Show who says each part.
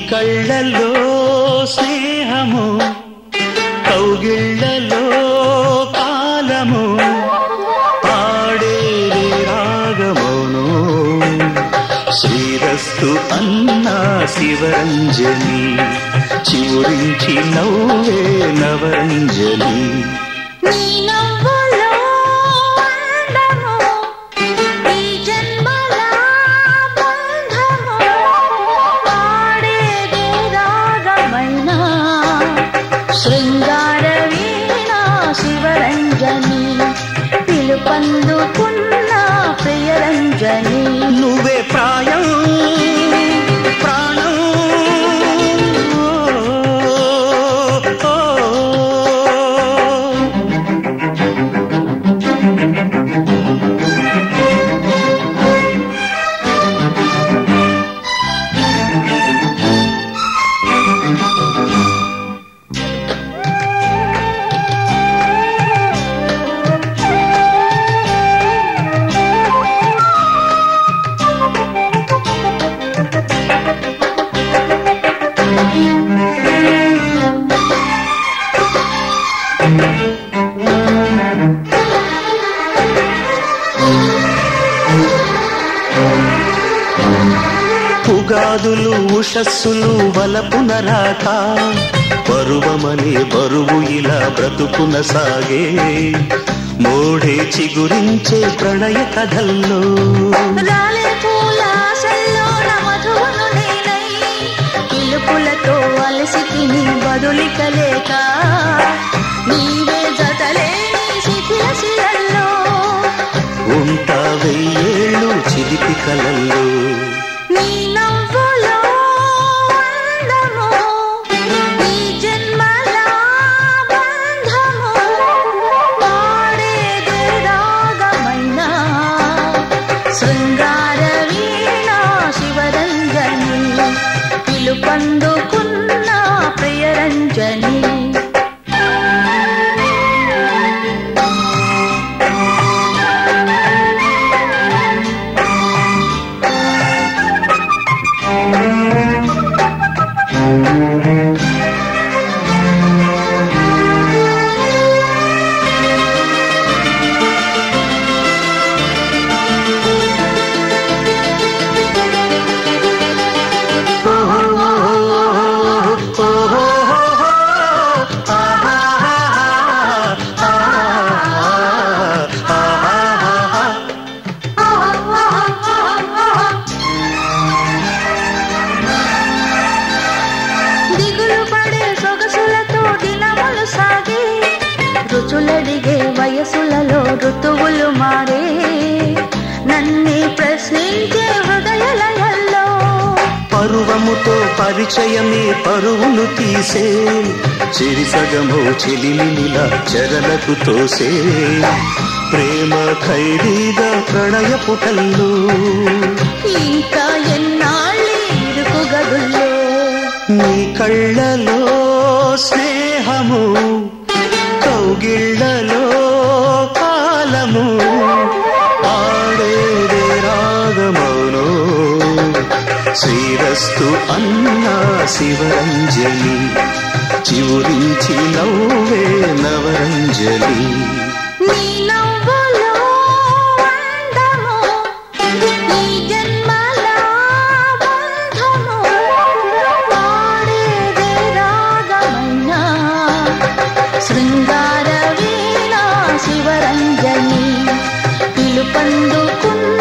Speaker 1: కళ్ళల్లో స్నేహము కౌగిళ్ళలో కాలము పాడేది రాగమును శ్రీరస్తు అన్నా శివరంజని చివురించి నవ్వే నవరంజని
Speaker 2: నీ నవ్వులో అందము, ఈ జన్మల బంధము, పాడేదే రాగమైన శృంగార వీణ శివరంజని పిలుపందుకున్న ప్రియరంజని
Speaker 1: నువ్వే ప్రాయం ప్రాణం ఓ, ఓ. పుగాదులు ఉషస్సులు వలపున రాక పరువమనే బరువు ఇలా బ్రతుకున సాగే మోడే చిగురించే ప్రణయ కథల్లో
Speaker 2: రాలే పూల ఆశల్లోన మధువును నేనై పిలుపులతో అలసి తిని బదులికలేక నీవే జతలేని శిథిల శిలల్లో
Speaker 1: ఉంటా వెయ్యేళ్ళు చిలిపి కలల్లో
Speaker 2: నీ నవ్వులో అందము, ఈ జన్మల బంధము, పాడేదే రాగమైన శృంగార వీణ శివరంజని పిలుపందుకున్న ప్రియరంజని దిగులు పడే సొగసులతో దినములు సాగే రుచులడిగే వయసులలో ఋతువులు మారే నన్నే ప్రశ్నించే హృదయలయల్లో
Speaker 1: పరువముతో పరిచయమే పరువును తీసే చిరిసగము చెలిమిలా చెరలకు తోసే ప్రేమ ఖైదీగా ప్రణయ పుటల్లో
Speaker 2: ఇంకా ఎన్నాళ్ళే ఇరుకు గదుల్లో
Speaker 1: నీ కళ్ళలో స్నేహము కౌగిళ్ళలో కాలము ఆడేదే రాగమౌను శ్రీరస్తు అన్నా శివరంజని చివురించి నవ్వే నవరంజలి
Speaker 2: నీ నవ్వులో అందము, ఈ జన్మల బంధము, పాడేదే రాగమైన శృంగార వీణ శివరంజని పిలుపందుకున్న